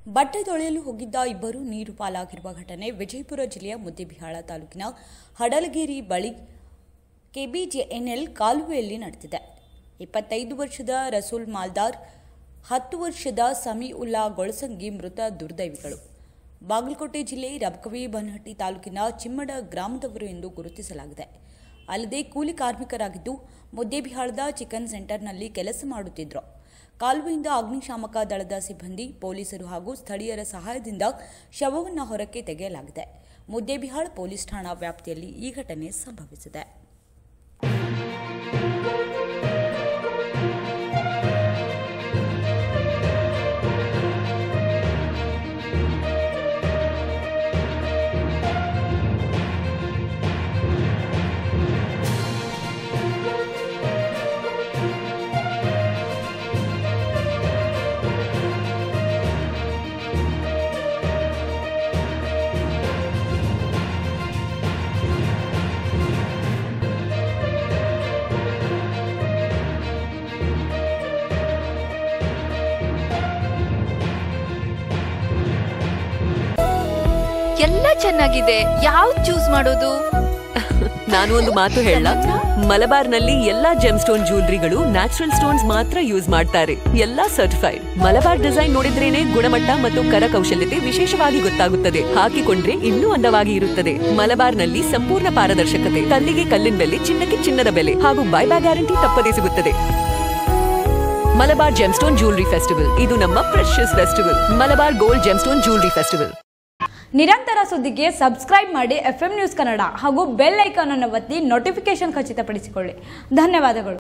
ಬಟ್ಟೆ ತೊಳೆಯಲು ಹೋಗಿದ್ದ ಇಬ್ಬರು ನೀರು ಪಾಲಾಗಿರುವ ಘಟನೆ ವಿಜಯಪುರ ಜಿಲ್ಲೆಯ ಮುದ್ದೇಬಿಹಾಳ ತಾಲೂಕಿನ ಹಡಲಗಿರಿ ಬಳಿ ಕೆಬಿಜೆಎನ್ಎಲ್ ಕಾಲುವೆಯಲ್ಲಿ ನಡೆದಿದೆ ಇಪ್ಪತ್ತೈದು ವರ್ಷದ ರಸೂಲ್ ಮಾಲ್ದಾರ್ ಹತ್ತು ವರ್ಷದ ಸಮೀಉಲ್ಲಾ ಗೊಳಸಂಗಿ ಮೃತ ದುರ್ದೈವಿಗಳು ಬಾಗಲಕೋಟೆ ಜಿಲ್ಲೆ ರಬಕವಿ ಬನಹಟ್ಟಿ ತಾಲೂಕಿನ ಚಿಮ್ಮಡ ಗ್ರಾಮದವರು ಎಂದು ಗುರುತಿಸಲಾಗಿದೆ ಅಲ್ಲದೆ ಕೂಲಿ ಕಾರ್ಮಿಕರಾಗಿದ್ದು ಮುದ್ದೇಬಿಹಾಳದ ಚಿಕನ್ ಸೆಂಟರ್ನಲ್ಲಿ ಕೆಲಸ ಮಾಡುತ್ತಿದ್ದರು ಕಾಲುವೆಯಿಂದ ಅಗ್ನಿಶಾಮಕ ದಳದ ಸಿಬ್ಬಂದಿ ಪೊಲೀಸರು ಹಾಗೂ ಸ್ಥಳೀಯರ ಸಹಾಯದಿಂದ ಶವವನ್ನು ಹೊರಕ್ಕೆ ತೆಗೆಯಲಾಗಿದೆ ಮುದ್ದೇಬಿಹಾಳ ಪೊಲೀಸ್ ಠಾಣಾ ವ್ಯಾಪ್ತಿಯಲ್ಲಿ ಈ ಘಟನೆ ಸಂಭವಿಸಿದೆ ಎಲ್ಲ ಚೆನ್ನಾಗಿದೆ ಯಾವ್ದು ಚೂಸ್ ಮಾಡೋದು ನಾನು ಒಂದು ಮಾತು ಹೇಳ ಮಲಬಾರ್ನಲ್ಲಿ ಎಲ್ಲಾ ಜೆಮ್ ಸ್ಟೋನ್ ಜ್ಯುವೆಲ್ರಿಗಳು ನ್ಯಾಚುರಲ್ ಸ್ಟೋನ್ಸ್ ಮಾತ್ರ ಯೂಸ್ ಮಾಡ್ತಾರೆ ಎಲ್ಲಾ ಸರ್ಟಿಫೈಡ್ ಮಲಬಾರ್ ಡಿಸೈನ್ ನೋಡಿದ್ರೇನೆ ಗುಣಮಟ್ಟ ಮತ್ತು ಕರಕೌಶಲ್ಯತೆ ವಿಶೇಷವಾಗಿ ಗೊತ್ತಾಗುತ್ತದೆ ಹಾಕಿಕೊಂಡ್ರೆ ಇನ್ನೂ ಅಂದವಾಗಿ ಇರುತ್ತದೆ ಮಲಬಾರ್ನಲ್ಲಿ ಸಂಪೂರ್ಣ ಪಾರದರ್ಶಕತೆ ಕಲ್ಲಿಗೆ ಕಲ್ಲಿನ ಬೆಲೆ ಚಿನ್ನಕ್ಕೆ ಚಿನ್ನದ ಬೆಲೆ ಹಾಗೂ ಬೈಬ್ಯಾಕ್ ಗ್ಯಾರಂಟಿ ತಪ್ಪದೇ ಸಿಗುತ್ತದೆ ಮಲಬಾರ್ ಜೆಮ್ಸ್ಟೋನ್ ಜ್ಯುವೆಲ್ರಿ ಫೆಸ್ಟಿವಲ್ ಇದು ನಮ್ಮ precious festival Malabar gold gemstone jewellery festival ನಿರಂತರ ಸುದ್ದಿಗೆ ಸಬ್ಸ್ಕ್ರೈಬ್ ಮಾಡಿ ಎಫ್ ನ್ಯೂಸ್ ಕನ್ನಡ ಹಾಗೂ ಬೆಲ್ ಐಕಾನ್ ಅನ್ನು ಒತ್ತಿ ನೋಟಿಫಿಕೇಶನ್ ಖಚಿತಪಡಿಸಿಕೊಳ್ಳಿ ಧನ್ಯವಾದಗಳು